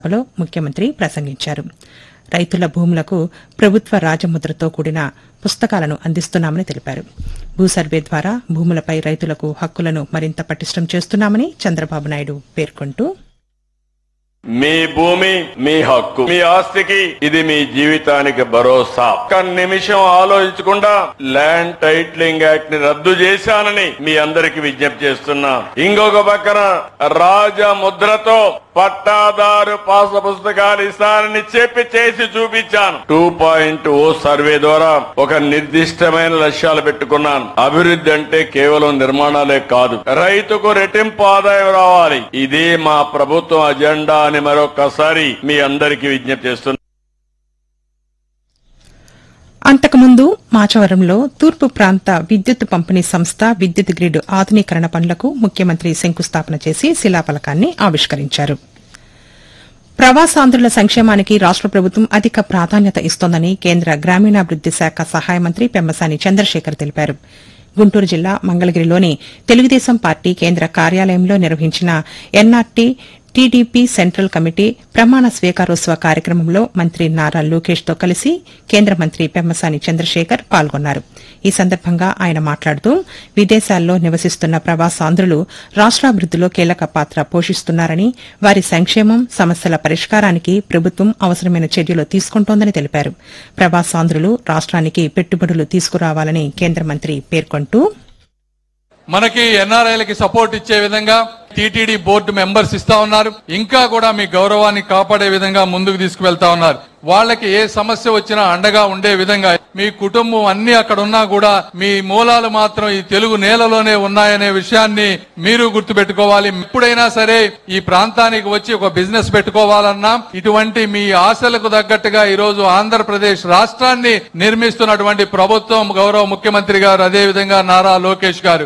లో ముఖ్యమంత్రి ప్రసంగించారు రైతుల భూములకు ప్రభుత్వ రాజముద్రతో కూడిన పుస్తకాలను అందిస్తున్నామని తెలిపారు భూ సర్వే ద్వారా భూములపై రైతులకు హక్కులను మరింత పటిష్టం చేస్తున్నామని చంద్రబాబు నాయుడు పేర్కొంటూ మీ భూమి మీ హక్కు మీ ఆస్తికి ఇది మీ జీవితానికి భరోసా ఒక్క నిమిషం ఆలోచించకుండా ల్యాండ్ టైటిలింగ్ యాక్ట్ ని రద్దు చేశానని మీ అందరికి విజ్ఞప్తి చేస్తున్నా ఇంకొక పక్కన రాజ ముద్రతో పట్టాదారు పాస పుస్తకాలు ఇస్తానని చెప్పి చేసి చూపించాను టూ పాయింట్ ఓ సర్వే ద్వారా ఒక నిర్దిష్టమైన లక్ష్యాలు పెట్టుకున్నాను అభివృద్ధి అంటే కేవలం నిర్మాణాలే కాదు రైతుకు రెట్టింపు ఆదాయం రావాలి ఇదే మా ప్రభుత్వం అజెండా అని మరొకసారి మీ అందరికీ విజ్ఞప్తి చేస్తున్నా అంతకుముందు మాచవరంలో తూర్పు ప్రాంత విద్యుత్ పంపిణీ సంస్థ విద్యుత్ గ్రిడ్ ఆధునీకరణ పనులకు ముఖ్యమంత్రి శంకుస్థాపన చేసి శిలాఫలకాన్ని ఆవిష్కరించారు ప్రవాసాంధ్రుల సంక్షేమానికి రాష్ట ప్రభుత్వం అధిక ప్రాధాన్యత ఇస్తోందని కేంద్ర గ్రామీణాభివృద్ది శాఖ సహాయ మంత్రి పెమ్మసాని చంద్రశేఖర్ తెలిపారు గుంటూరు జిల్లా మంగళగిరిలోని తెలుగుదేశం పార్టీ కేంద్ర కార్యాలయంలో నిర్వహించిన ఎన్ఆర్టీ టీడీపీ సెంట్రల్ కమిటీ ప్రమాణ స్వీకారోత్సవ కార్యక్రమంలో మంత్రి నారా లోకేష్ తో కలిసి కేంద్ర మంత్రి పెమ్మసాని చంద్రశేఖర్ పాల్గొన్నారు ఈ సందర్భంగా ఆయన మాట్లాడుతూ విదేశాల్లో నివసిస్తున్న ప్రవాసాంధ్రులు రాష్ట్రాభివృద్దిలో కీలక పాత్ర పోషిస్తున్నారని వారి సంక్షేమం సమస్యల పరిష్కారానికి ప్రభుత్వం అవసరమైన చర్యలు తీసుకుంటోందని తెలిపారు ప్రవాసాంధ్రులు రాష్ట్రానికి పెట్టుబడులు తీసుకురావాలని కేంద్ర మంత్రి పేర్కొంటూ మనకి ఎన్ఆర్ఐలకి సపోర్ట్ ఇచ్చే విధంగా టీటీడీ బోర్డు మెంబర్స్ ఇస్తా ఉన్నారు ఇంకా కూడా మీ గౌరవాన్ని కాపాడే విధంగా ముందుకు తీసుకువెళ్తా ఉన్నారు వాళ్ళకి ఏ సమస్య వచ్చినా అండగా ఉండే విధంగా మీ కుటుంబం అన్ని అక్కడ ఉన్నా కూడా మీ మూలాలు మాత్రం ఈ తెలుగు నేలలోనే ఉన్నాయనే విషయాన్ని మీరు గుర్తుపెట్టుకోవాలి ఎప్పుడైనా సరే ఈ ప్రాంతానికి వచ్చి ఒక బిజినెస్ పెట్టుకోవాలన్నా ఇటువంటి మీ ఆశలకు తగ్గట్టుగా ఈ రోజు ఆంధ్రప్రదేశ్ రాష్ట్రాన్ని నిర్మిస్తున్నటువంటి ప్రభుత్వం గౌరవ ముఖ్యమంత్రి గారు అదే విధంగా నారా లోకేష్ గారు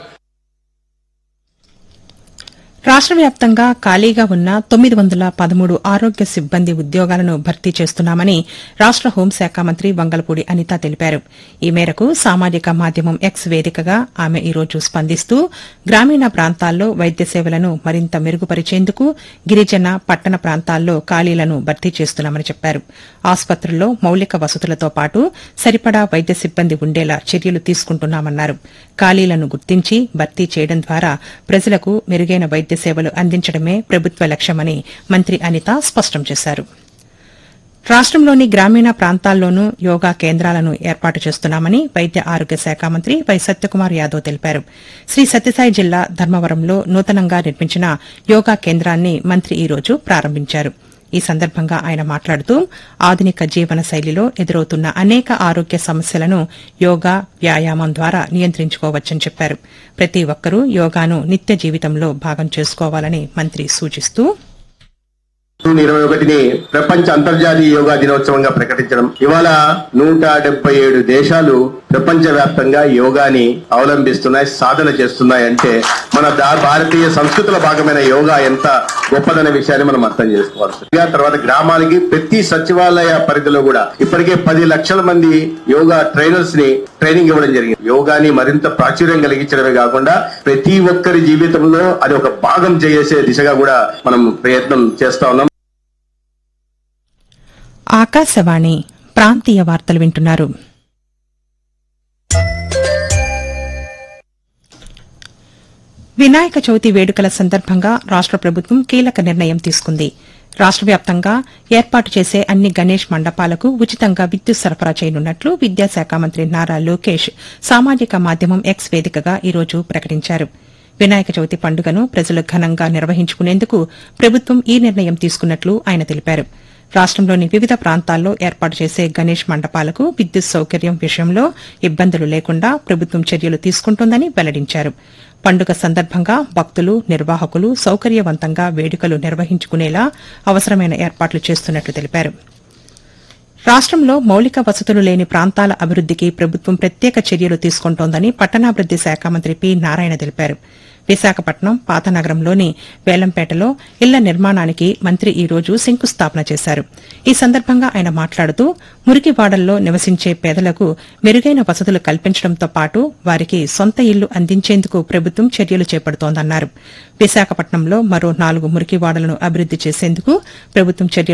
రాష్ట వ్యాప్తంగా ఖాళీగా ఉన్న తొమ్మిది వందల పదమూడు ఆరోగ్య సిబ్బంది ఉద్యోగాలను భర్తీ చేస్తున్నామని రాష్ట హోంశాఖ మంత్రి వంగలపూడి అనిత తెలిపారు ఈ మేరకు సామాజిక మాధ్యమం ఎక్స్ వేదికగా ఆమె ఈ రోజు స్పందిస్తూ గ్రామీణ ప్రాంతాల్లో వైద్య సేవలను మరింత మెరుగుపరిచేందుకు గిరిజన పట్టణ ప్రాంతాల్లో ఖాళీలను భర్తీ చేస్తున్నామని చెప్పారు ఆసుపత్రుల్లో మౌలిక వసతులతో పాటు సరిపడా వైద్య సిబ్బంది ఉండేలా చర్యలు తీసుకుంటున్నామన్నారు ఖాళీలను గుర్తించి భర్తీ చేయడం ద్వారా ప్రజలకు మెరుగైన వైద్య సేవలు అందించడమే ప్రభుత్వ లక్ష్యమని మంత్రి అనిత స్పష్టం చేశారు రాష్టంలోని గ్రామీణ ప్రాంతాల్లోనూ యోగా కేంద్రాలను ఏర్పాటు చేస్తున్నామని వైద్య ఆరోగ్య శాఖ మంత్రి వై సత్యకుమార్ యాదవ్ తెలిపారు శ్రీ సత్యసాయి జిల్లా ధర్మవరంలో నూతనంగా నిర్మించిన యోగా కేంద్రాన్ని మంత్రి ఈ రోజు ప్రారంభించారు ఈ సందర్భంగా ఆయన మాట్లాడుతూ ఆధునిక జీవన శైలిలో ఎదురవుతున్న అనేక ఆరోగ్య సమస్యలను యోగా వ్యాయామం ద్వారా నియంత్రించుకోవచ్చని చెప్పారు ప్రతి ఒక్కరూ యోగాను నిత్య జీవితంలో భాగం చేసుకోవాలని మంత్రి సూచిస్తూ జూన్ ఇరవై ఒకటిని ప్రపంచ అంతర్జాతీయ యోగా దినోత్సవంగా ప్రకటించడం ఇవాళ నూట డెబ్బై ఏడు దేశాలు ప్రపంచ వ్యాప్తంగా యోగాని అవలంబిస్తున్నాయి సాధన చేస్తున్నాయి అంటే మన దా- భారతీయ సంస్కృతిలో భాగమైన యోగా ఎంత గొప్పదనే విషయాన్ని మనం అర్థం చేసుకోవాల్సి ఉంది. ఇక తర్వాత గ్రామాలకి ప్రతి సచివాలయ పరిధిలో కూడా ఇప్పటికే పది లక్షల మంది యోగా ట్రైనర్స్ ని ట్రైనింగ్ ఇవ్వడం జరిగింది యోగాని మరింత ప్రాచుర్యం కలిగించడమే కాకుండా ప్రతి ఒక్కరి జీవితంలో అది ఒక భాగం చేసే దిశగా కూడా మనం ప్రయత్నం చేస్తా ఉన్నాం ఆకాశవాణి ప్రాంతీయ వార్తలు వింటున్నారు వినాయక చవితి వేడుకల సందర్భంగా రాష్ట ప్రభుత్వం కీలక నిర్ణయం తీసుకుంది రాష్ట వ్యాప్తంగా ఏర్పాటు చేసే అన్ని గణేష్ మండపాలకు ఉచితంగా విద్యుత్ సరఫరా చేయనున్నట్లు విద్యాశాఖ మంత్రి నారా లోకేష్ సామాజిక మాధ్యమం ఎక్స్ వేదికగా ఈ రోజు ప్రకటించారు వినాయక చవితి పండుగను ప్రజలు ఘనంగా నిర్వహించుకునేందుకు ప్రభుత్వం ఈ నిర్ణయం తీసుకున్నట్లు ఆయన తెలిపారు రాష్టంలోని వివిధ ప్రాంతాల్లో ఏర్పాటు చేసే గణేష్ మండపాలకు విద్యుత్ సౌకర్యం విషయంలో ఇబ్బందులు లేకుండా ప్రభుత్వం చర్యలు తీసుకుంటోందని వెల్లడించారు పండుగ సందర్భంగా భక్తులు నిర్వాహకులు సౌకర్యవంతంగా వేడుకలు నిర్వహించుకునేలా అవసరమైన ఏర్పాట్లు చేస్తున్నట్లు తెలిపారు రాష్టంలో మౌలిక వసతులు లేని ప్రాంతాల అభివృద్దికి ప్రభుత్వం ప్రత్యేక చర్యలు తీసుకుంటోందని పట్టణాభివృద్ది శాఖ మంత్రి పి నారాయణ తెలిపారు విశాఖపట్నం పాతనగరంలోని వేలంపేటలో ఇళ్ల నిర్మాణానికి మంత్రి ఈ రోజు శంకుస్థాపన చేశారు ఈ సందర్భంగా ఆయన మాట్లాడుతూ మురికివాడల్లో నివసించే పేదలకు మెరుగైన వసతులు కల్పించడంతో పాటు వారికి సొంత ఇల్లు అందించేందుకు ప్రభుత్వం చర్యలు చేపడుతోందన్నారు విశాఖపట్నంలో మరో నాలుగు మురికివాడలను అభివృద్ది చేసేందుకు ప్రభుత్వం చర్యలు